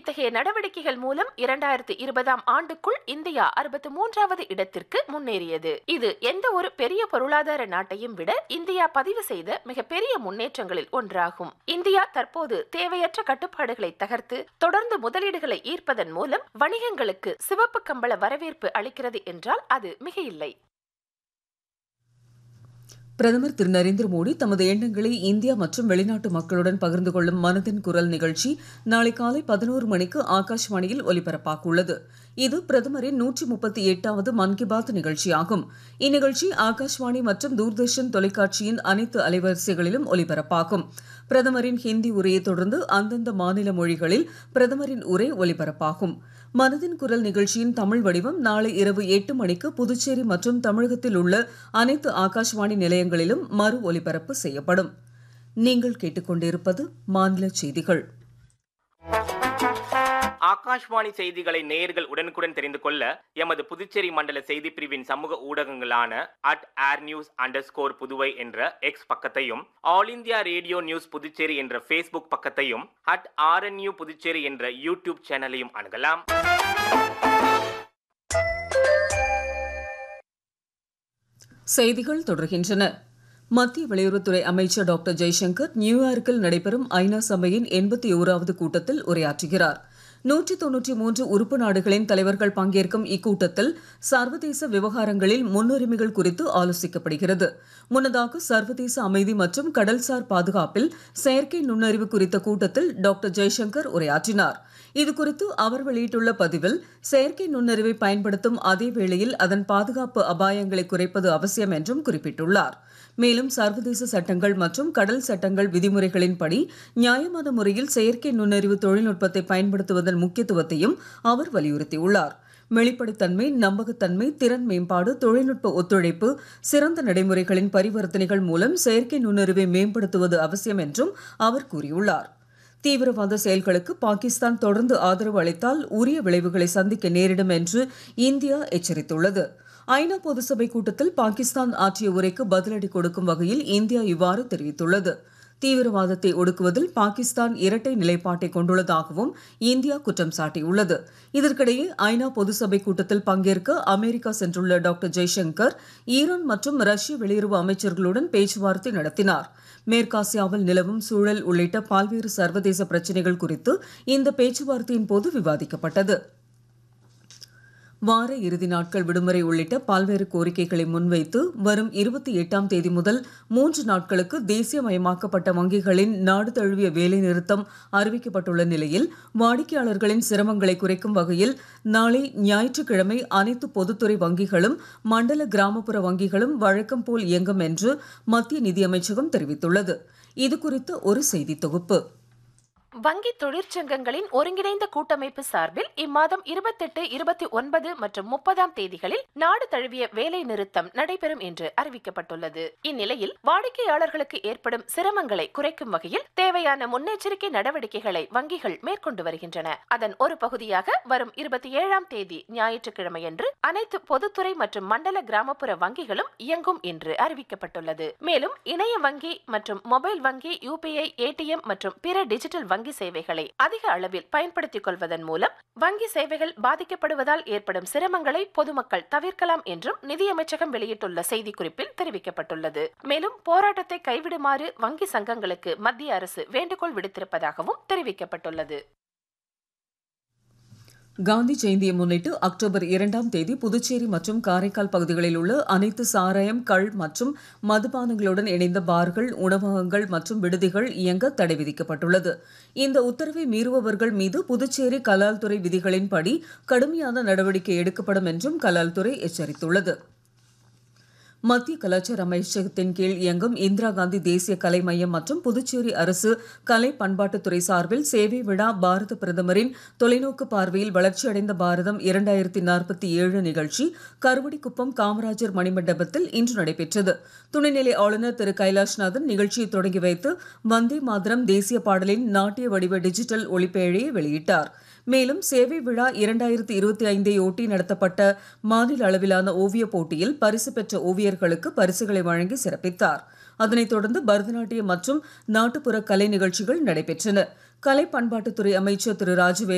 இத்தகைய நடவடிக்கைகள் மூலம் இரண்டாயிரத்தி இருபதாம் ஆண்டுக்குள் இந்தியா அறுபத்தி மூன்றாவது இடத்திற்கு முன்னேறியது இது எந்த ஒரு பெரிய பொருளாதார நாட்டையும் விட இந்தியா பதிவு செய்த மிகப்பெரிய முன்னேற்றங்களில் ஒன்றாகும் இந்தியா தற்போது தேவையற்ற கட்டுப்பாடுகளை தகர்த்து தொடர்ந்து முதலீடுகளை ஈர்ப்பதன் மூலம் வணிகங்களுக்கு சிவப்பு கம்பள வரவேற்பு அளிக்கிறது என்றால் அது மிக இல்லை பிரதமர் திரு நரேந்திர மோடி தமது எண்ணங்களை இந்தியா மற்றும் வெளிநாட்டு மக்களுடன் பகிர்ந்து கொள்ளும் மனதின் குரல் நிகழ்ச்சி நாளை காலை பதினோரு மணிக்கு ஆகாஷ்வாணியில் ஒலிபரப்பாக உள்ளது இது பிரதமரின் நூற்றி முப்பத்தி எட்டாவது மன் கி பாத் நிகழ்ச்சியாகும் இந்நிகழ்ச்சி ஆகாஷ்வாணி மற்றும் தூர்தர்ஷன் தொலைக்காட்சியின் அனைத்து அலைவரிசைகளிலும் ஒலிபரப்பாகும் பிரதமரின் ஹிந்தி உரையை தொடர்ந்து அந்தந்த மாநில மொழிகளில் பிரதமரின் உரை ஒலிபரப்பாகும் மனதின் குரல் நிகழ்ச்சியின் தமிழ் வடிவம் நாளை இரவு எட்டு மணிக்கு புதுச்சேரி மற்றும் தமிழகத்தில் உள்ள அனைத்து ஆகாஷ்வாணி நிலையங்களிலும் மறு ஒலிபரப்பு செய்யப்படும் நீங்கள் கேட்டுக்கொண்டிருப்பது மாநில செய்திகள் ஆகாஷ்வாணி செய்திகளை நேயர்கள் உடனுக்குடன் தெரிந்து கொள்ள எமது புதுச்சேரி மண்டல செய்தி பிரிவின் சமூக ஊடகங்களான at air news under score Puduvai என்ற எக்ஸ் பக்கத்தையும் all India radio news Puducherry என்ற ஃபேஸ்புக் பக்கத்தையும் அட் ஆர்என்யூ புதுச்சேரி என்ற யூடியூப் சேனலையும் அணுகலாம் செய்திகள் தொடர்கின்றன மத்திய வெளியுறவுத்துறை அமைச்சர் டாக்டர் ஜெய்சங்கர் நியூயார்க்கில் நடைபெறும் ஐநா சபையின் எண்பத்தி ஓராவது கூட்டத்தில் உரையாற்றுகிறார் நூற்றி தொன்னூற்றி மூன்று உறுப்பு நாடுகளின் தலைவர்கள் பங்கேற்கும் இக்கூட்டத்தில் சர்வதேச விவகாரங்களில் முன்னுரிமைகள் குறித்து ஆலோசிக்கப்படுகிறது முன்னதாக சர்வதேச அமைதி மற்றும் கடல்சார் பாதுகாப்பில் செயற்கை நுண்ணறிவு குறித்த கூட்டத்தில் டாக்டர் ஜெய்சங்கர் உரையாற்றினார் இதுகுறித்து அவர் வெளியிட்டுள்ள பதிவில் செயற்கை நுண்ணறிவை பயன்படுத்தும் அதே வேளையில் அதன் பாதுகாப்பு அபாயங்களை குறைப்பது அவசியம் என்றும் குறிப்பிட்டுள்ளார் மேலும் சர்வதேச சட்டங்கள் மற்றும் கடல் சட்டங்கள் விதிமுறைகளின்படி நியாயமான முறையில் செயற்கை நுண்ணறிவு தொழில்நுட்பத்தை பயன்படுத்துவதன் முக்கியத்துவத்தையும் அவர் வலியுறுத்தியுள்ளார் வெளிப்படைத்தன்மை நம்பகத்தன்மை திறன் மேம்பாடு தொழில்நுட்ப ஒத்துழைப்பு சிறந்த நடைமுறைகளின் பரிவர்த்தனைகள் மூலம் செயற்கை நுண்ணறிவை மேம்படுத்துவது அவசியம் என்றும் அவர் கூறியுள்ளார் தீவிரவாத செயல்களுக்கு பாகிஸ்தான் தொடர்ந்து ஆதரவு அளித்தால் உரிய விளைவுகளை சந்திக்க நேரிடும் என்று இந்தியா எச்சரித்துள்ளது ஐநா பொதுசபை கூட்டத்தில் பாகிஸ்தான் ஆற்றிய உரைக்கு பதிலடி கொடுக்கும் வகையில் இந்தியா இவ்வாறு தெரிவித்துள்ளது தீவிரவாதத்தை ஒடுக்குவதில் பாகிஸ்தான் இரட்டை நிலைப்பாட்டை கொண்டுள்ளதாகவும் இந்தியா குற்றம் சாட்டியுள்ளது இதற்கிடையே ஐநா பொதுசபை கூட்டத்தில் பங்கேற்க அமெரிக்கா சென்றுள்ள டாக்டர் ஜெய்சங்கர் ஈரான் மற்றும் ரஷ்ய வெளியுறவு அமைச்சர்களுடன் பேச்சுவார்த்தை நடத்தினார் மேற்காசியாவில் நிலவும் சூழல் உள்ளிட்ட பல்வேறு சர்வதேச பிரச்சினைகள் குறித்து இந்த பேச்சுவார்த்தையின் போது விவாதிக்கப்பட்டது வார இறுதி நாட்கள் விடுமுறை உள்ளிட்ட பல்வேறு கோரிக்கைகளை முன்வைத்து வரும் இருபத்தி எட்டாம் தேதி முதல் மூன்று நாட்களுக்கு தேசியமயமாக்கப்பட்ட வங்கிகளின் நாடு தழுவிய வேலைநிறுத்தம் அறிவிக்கப்பட்டுள்ள நிலையில் வாடிக்கையாளர்களின் சிரமங்களை குறைக்கும் வகையில் நாளை ஞாயிற்றுக்கிழமை அனைத்து பொதுத்துறை வங்கிகளும் மண்டல கிராமப்புற வங்கிகளும் வழக்கம் போல் இயங்கும் என்று மத்திய நிதியமைச்சகம் தெரிவித்துள்ளது இதுகுறித்து ஒரு செய்தி தொகுப்பு வங்கி தொழிற்சங்கங்களின் ஒருங்கிணைந்த கூட்டமைப்பு சார்பில் இம்மாதம் இருபத்தெட்டு இருபத்தி ஒன்பது மற்றும் முப்பதாம் தேதிகளில் நாடு தழுவிய வேலை நிறுத்தம் நடைபெறும் என்று அறிவிக்கப்பட்டுள்ளது இந்நிலையில் வாடிக்கையாளர்களுக்கு ஏற்படும் சிரமங்களை குறைக்கும் வகையில் தேவையான முன்னெச்சரிக்கை நடவடிக்கைகளை வங்கிகள் மேற்கொண்டு வருகின்றன அதன் ஒரு பகுதியாக வரும் இருபத்தி ஏழாம் தேதி ஞாயிற்றுக்கிழமையன்று அனைத்து பொதுத்துறை மற்றும் மண்டல கிராமப்புற வங்கிகளும் இயங்கும் என்று அறிவிக்கப்பட்டுள்ளது மேலும் இணைய வங்கி மற்றும் மொபைல் வங்கி யூபிஐ ஏடிஎம் மற்றும் பிற டிஜிட்டல் வங்கி சேவைகளை அதிக அளவில் பயன்படுத்திக் கொள்வதன் மூலம் வங்கி சேவைகள் பாதிக்கப்படுவதால் ஏற்படும் சிரமங்களை பொதுமக்கள் தவிர்க்கலாம் என்றும் நிதியமைச்சகம் வெளியிட்டுள்ள செய்திக்குறிப்பில் தெரிவிக்கப்பட்டுள்ளது மேலும் போராட்டத்தை கைவிடுமாறு வங்கி சங்கங்களுக்கு மத்திய அரசு வேண்டுகோள் விடுத்திருப்பதாகவும் தெரிவிக்கப்பட்டுள்ளது காந்தி ஜெயந்தியை முன்னிட்டு அக்டோபர் இரண்டாம் தேதி புதுச்சேரி மற்றும் காரைக்கால் பகுதிகளில் உள்ள அனைத்து சாராயம் கள் மற்றும் மதுபானங்களுடன் இணைந்த பார்கள் உணவகங்கள் மற்றும் விடுதிகள் இயங்க தடை விதிக்கப்பட்டுள்ளது இந்த உத்தரவை மீறுபவர்கள் மீது புதுச்சேரி கலால்துறை விதிகளின்படி கடுமையான நடவடிக்கை எடுக்கப்படும் என்றும் கலால்துறை எச்சரித்துள்ளது மத்திய கலாச்சார அமைச்சகத்தின் கீழ் இயங்கும் இந்திரா காந்தி தேசிய கலை மையம் மற்றும் புதுச்சேரி அரசு கலை பண்பாட்டுத்துறை சார்பில் சேவை விழா பாரத பிரதமரின் தொலைநோக்கு பார்வையில் வளர்ச்சியடைந்த பாரதம் இரண்டாயிரத்தி நாற்பத்தி ஏழு நிகழ்ச்சி கருவடிக்குப்பம் காமராஜர் மணிமண்டபத்தில் இன்று நடைபெற்றது துணைநிலை ஆளுநர் திரு கைலாஷ்நாதன் நிகழ்ச்சியை தொடங்கி வைத்து வந்தே மாதரம் தேசிய பாடலின் நாட்டிய வடிவ டிஜிட்டல் ஒளிப்பேழையை வெளியிட்டார் மேலும் சேவை விழா இரண்டாயிரத்தி இருபத்தி ஐந்தை ஒட்டி நடத்தப்பட்ட மாநில அளவிலான ஓவியப் போட்டியில் பரிசு பெற்ற ஓவியர்களுக்கு பரிசுகளை வழங்கி சிறப்பித்தார் அதனைத் தொடர்ந்து பரதநாட்டியம் மற்றும் நாட்டுப்புற கலை நிகழ்ச்சிகள் நடைபெற்றன கலை பண்பாட்டுத்துறை அமைச்சர் திரு ராஜவேல்